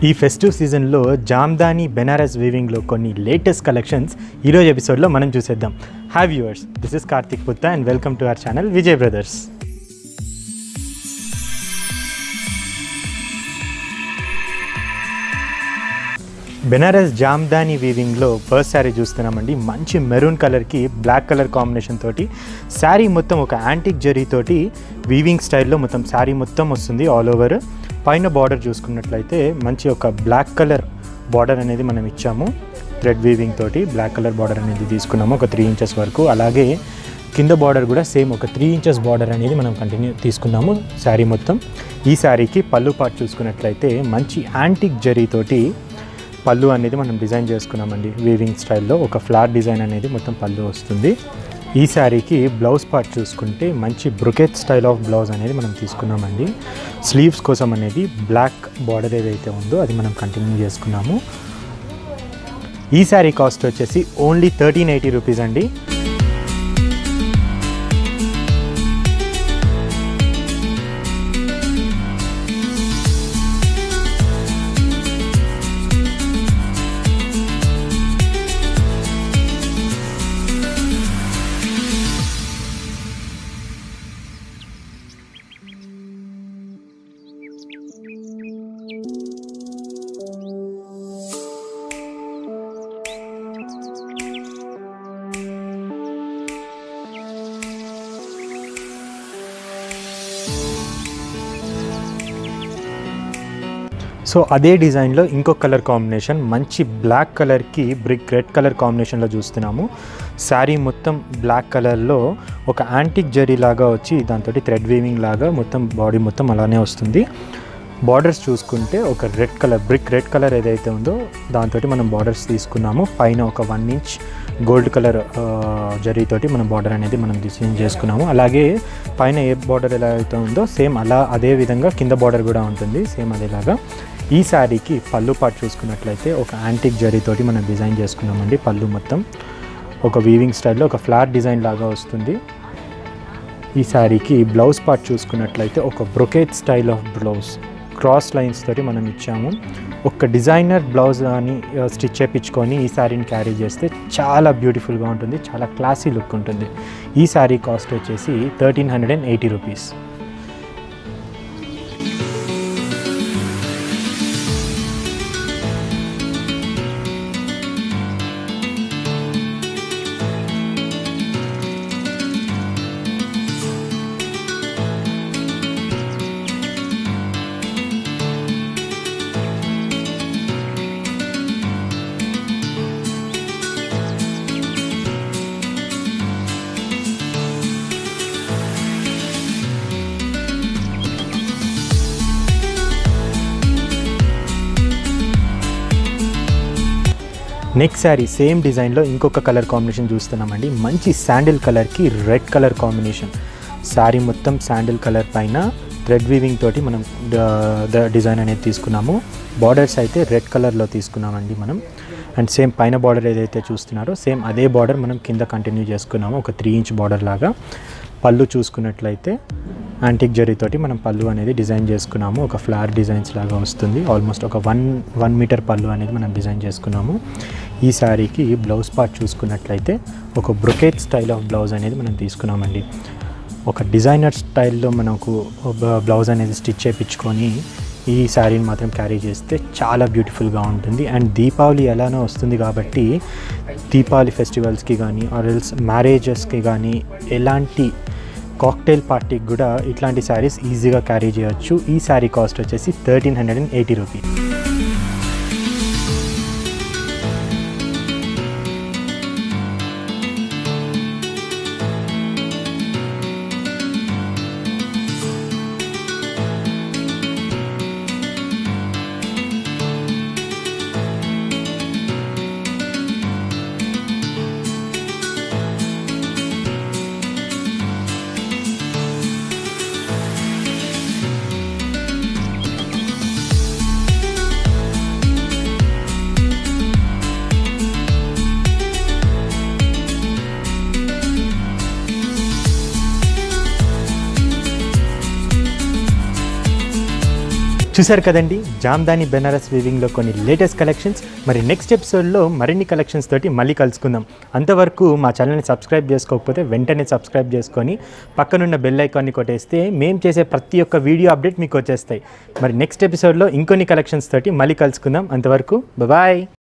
ఈ ఫెస్టివ్ సీజన్లో జామ్దాని బెనారస్ వీవింగ్లో కొన్ని లేటెస్ట్ కలెక్షన్స్ ఈరోజు ఎపిసోడ్లో మనం చూసేద్దాం hi viewers this is Karthik Putta and welcome to our channel Vijay brothers Banaras Jamdani వీవింగ్లో ఫస్ట్ శారీ చూస్తున్నామండి మంచి మెరూన్ కలర్కి బ్లాక్ కలర్ కాంబినేషన్ తోటి శారీ మొత్తం ఒక యాంటిక్ జరీ తోటి వీవింగ్ స్టైల్లో మొత్తం శారీ మొత్తం వస్తుంది ఆల్ ఓవర్ పైన బార్డర్ చూసుకున్నట్లయితే మంచి ఒక బ్లాక్ కలర్ బార్డర్ అనేది మనం ఇచ్చాము థ్రెడ్ వీవింగ్ తోటి బ్లాక్ కలర్ బార్డర్ అనేది తీసుకున్నాము ఒక త్రీ ఇంచెస్ వరకు అలాగే కింద బార్డర్ కూడా సేమ్ ఒక త్రీ ఇంచెస్ బార్డర్ అనేది మనం కంటిన్యూ తీసుకున్నాము శారీ మొత్తం ఈ శారీకి పళ్ళు పాటు చూసుకున్నట్లయితే మంచి యాంటిక్ జరీతోటి పళ్ళు అనేది మనం డిజైన్ చేసుకున్నామండి వీవింగ్ స్టైల్లో ఒక ఫ్లాట్ డిజైన్ అనేది మొత్తం పళ్ళు వస్తుంది ఈ శారీకి బ్లౌజ్ పార్ట్ చూసుకుంటే మంచి బ్రుకెట్ స్టైల్ ఆఫ్ బ్లౌజ్ అనేది మనం తీసుకున్నామండి స్లీవ్స్ కోసం అనేది బ్లాక్ బార్డర్ ఏదైతే ఉందో అది మనం కంటిన్యూ చేసుకున్నాము ఈ శారీ కాస్ట్ వచ్చేసి ఓన్లీ థర్టీన్ ఎయిటీ రూపీస్ అండి సో అదే డిజైన్లో ఇంకొక కలర్ కాంబినేషన్ మంచి బ్లాక్ కలర్కి బ్రిక్ రెడ్ కలర్ కాంబినేషన్లో చూస్తున్నాము శారీ మొత్తం బ్లాక్ కలర్లో ఒక యాంటిక్ జరీ లాగా వచ్చి దాంతో థ్రెడ్ వీవింగ్ లాగా మొత్తం బాడీ మొత్తం అలానే వస్తుంది బార్డర్స్ చూసుకుంటే ఒక red colour brick red colour ఏదైతే ఉందో దాంతో మనం బార్డర్స్ తీసుకున్నాము పైన ఒక వన్ ఇంచ్ గోల్డ్ కలర్ జరీతోటి మనం బార్డర్ అనేది మనం డిజైన్ చేసుకున్నాము అలాగే పైన ఏ బార్డర్ ఎలా అయితే ఉందో సేమ్ అలా అదే విధంగా కింద బార్డర్ కూడా ఉంటుంది సేమ్ అదేలాగా ఈ శారీకి పళ్ళు పాటు చూసుకున్నట్లయితే ఒక యాంటిక్ జరీతోటి మనం డిజైన్ చేసుకున్నామండి పళ్ళు మొత్తం ఒక వీవింగ్ స్టైల్లో ఒక ఫ్లాట్ డిజైన్ లాగా వస్తుంది ఈ శారీకి బ్లౌజ్ పార్ట్ చూసుకున్నట్లయితే ఒక brocade style of blouse cross lines తోటి మనం ఇచ్చాము ఒక డిజైనర్ బ్లౌజ్ అని స్టిచ్ చేయించుకొని ఈ శారీని క్యారీ చేస్తే చాలా బ్యూటిఫుల్గా ఉంటుంది చాలా క్లాసీ లుక్ ఉంటుంది ఈ శారీ కాస్ట్ వచ్చేసి thirteen hundred and eighty rupees next sari same డిజైన్లో ఇంకొక కలర్ కాంబినేషన్ చూస్తున్నామండి మంచి శాండిల్ కలర్కి రెడ్ కలర్ కాంబినేషన్ శారీ మొత్తం శాండిల్ కలర్ పైన థ్రెడ్ వీవింగ్ తోటి మనం డిజైన్ అనేది తీసుకున్నాము బార్డర్స్ అయితే రెడ్ కలర్లో తీసుకున్నామండి మనం అండ్ సేమ్ పైన బార్డర్ ఏదైతే చూస్తున్నారో సేమ్ అదే బార్డర్ మనం కింద కంటిన్యూ చేసుకున్నాము ఒక త్రీ ఇంచ్ బార్డర్ లాగా పళ్ళు చూసుకున్నట్లయితే యాంటిక్ జరీతోటి మనం పళ్ళు అనేది డిజైన్ చేసుకున్నాము ఒక ఫ్లవర్ డిజైన్స్ లాగా వస్తుంది ఆల్మోస్ట్ ఒక వన్ వన్ మీటర్ పళ్ళు అనేది మనం డిజైన్ చేసుకున్నాము ఈ శారీకి బ్లౌజ్ పార్ట్ చూసుకున్నట్లయితే ఒక బ్రొకేట్ స్టైల్ ఆఫ్ బ్లౌజ్ అనేది మనం తీసుకున్నామండి ఒక డిజైనర్ స్టైల్లో మనకు బ్లౌజ్ అనేది స్టిచ్ చేయించుకొని ఈ శారీని మాత్రం క్యారీ చేస్తే చాలా బ్యూటిఫుల్గా ఉంటుంది అండ్ దీపావళి ఎలానో వస్తుంది కాబట్టి దీపావళి ఫెస్టివల్స్కి కానీ ఆర్ ఎల్స్ మ్యారేజెస్కి కానీ ఎలాంటి కాక్టైల్ పార్టీకి కూడా ఇట్లాంటి శారీస్ ఈజీగా క్యారీ చేయొచ్చు ఈ శారీ కాస్ట్ వచ్చేసి thirteen hundred and eighty rupees చూసారు కదండి జామ్దాని బెనారస్ వీవింగ్లో కొన్ని లేటెస్ట్ కలెక్షన్స్ మరి నెక్స్ట్ ఎపిసోడ్లో మరిన్ని కలెక్షన్స్ తోటి మళ్ళీ కలుసుకుందాం అంతవరకు మా ఛానల్ని సబ్స్క్రైబ్ చేసుకోకపోతే వెంటనే సబ్స్క్రైబ్ చేసుకొని పక్కనున్న బెల్ ఐకాన్ని కొట్టేస్తే మేము చేసే ప్రతి ఒక్క వీడియో అప్డేట్ మీకు వచ్చేస్తాయి మరి నెక్స్ట్ ఎపిసోడ్లో ఇంకొన్ని కలెక్షన్స్ తోటి మళ్ళీ కలుసుకుందాం అంతవరకు బాయ్